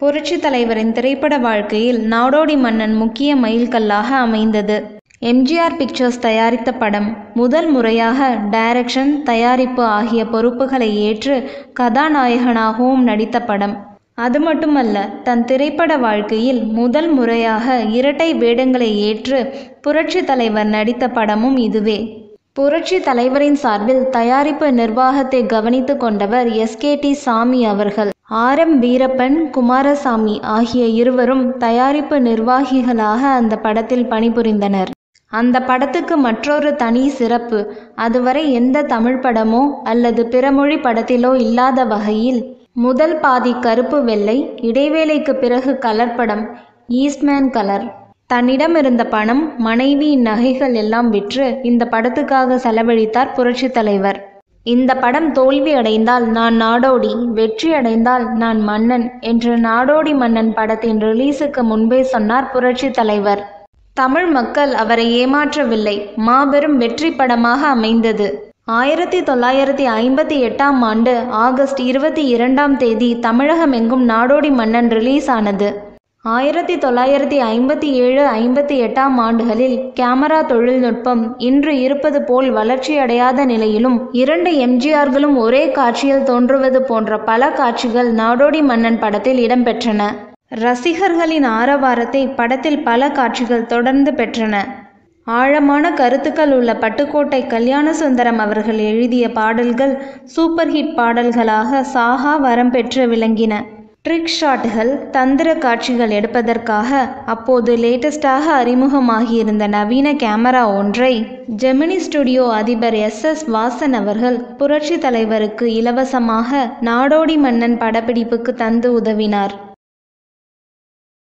புரட்சி தலைவரின் திரைப்பட வாழ்க்கையில் நாடோடி மன்னன் முக்கிய மைல்கல்லாக அமைந்தது எம்ஜிஆர் பிக்சர்ஸ் தயாரித்த படம் முதல் முறையாக டைரக்ஷன் தயாரிப்பு ஆகிய பொறுப்புகளை ஏற்று கதாநாயகனாகவும் நடித்த படம் அது மட்டுமல்ல தன் திரைப்பட வாழ்க்கையில் முதல் முறையாக இரட்டை வேடங்களை ஏற்று புரட்சி தலைவர் நடித்த படமும் இதுவே புரட்சி தலைவரின் சார்பில் தயாரிப்பு நிர்வாகத்தை கவனித்து கொண்டவர் எஸ்கேடி சாமி அவர்கள் ஆர் எம் வீரப்பன் குமாரசாமி ஆகிய இருவரும் தயாரிப்பு நிர்வாகிகளாக அந்த படத்தில் பணிபுரிந்தனர் அந்த படத்துக்கு மற்றொரு தனி சிறப்பு அதுவரை எந்த தமிழ் படமோ அல்லது பிறமொழி படத்திலோ இல்லாத வகையில் முதல் பாதி கருப்பு வெள்ளை இடைவேளைக்கு பிறகு கலர் படம் ஈஸ்ட்மேன் கலர் தன்னிடம் இருந்த பணம் மனைவியின் நகைகள் எல்லாம் விற்று இந்த படத்துக்காக செலவழித்தார் புரட்சி தலைவர் இந்த படம் தோல்வி அடைந்தால் நான் நாடோடி வெற்றி அடைந்தால் நான் மன்னன் என்று நாடோடி மன்னன் படத்தின் ரிலீஸுக்கு முன்பே சொன்னார் புரட்சி தலைவர் தமிழ் மக்கள் அவரை ஏமாற்றவில்லை மாபெரும் வெற்றி படமாக அமைந்தது ஆயிரத்தி தொள்ளாயிரத்தி ஐம்பத்தி எட்டாம் ஆண்டு ஆகஸ்ட் இருபத்தி இரண்டாம் தேதி தமிழகம் எங்கும் நாடோடி மன்னன் ரிலீஸ் ஆனது ஆயிரத்தி தொள்ளாயிரத்தி ஐம்பத்தி ஏழு ஐம்பத்தி எட்டாம் ஆண்டுகளில் கேமரா தொழில்நுட்பம் இன்று இருப்பது போல் வளர்ச்சியடையாத நிலையிலும் இரண்டு எம்ஜிஆர்களும் ஒரே காட்சியில் தோன்றுவது போன்ற பல காட்சிகள் நாடோடி மன்னன் படத்தில் இடம்பெற்றன ரசிகர்களின் ஆரவாரத்தை படத்தில் பல காட்சிகள் தொடர்ந்து பெற்றன ஆழமான கருத்துக்கள் உள்ள பட்டுக்கோட்டை கல்யாண சுந்தரம் அவர்கள் எழுதிய பாடல்கள் சூப்பர் ஹிட் பாடல்களாக சாகா வரம் பெற்று விளங்கின ட்ரிக் ஷாட்டுகள் தந்திர காட்சிகள் எடுப்பதற்காக அப்போது லேட்டஸ்டாக அறிமுகமாகியிருந்த நவீன கேமரா ஒன்றை ஜெமினி ஸ்டுடியோ அதிபர் எஸ் எஸ் வாசன் அவர்கள் புரட்சி தலைவருக்கு இலவசமாக நாடோடி மன்னன் படப்பிடிப்புக்கு தந்து உதவினார்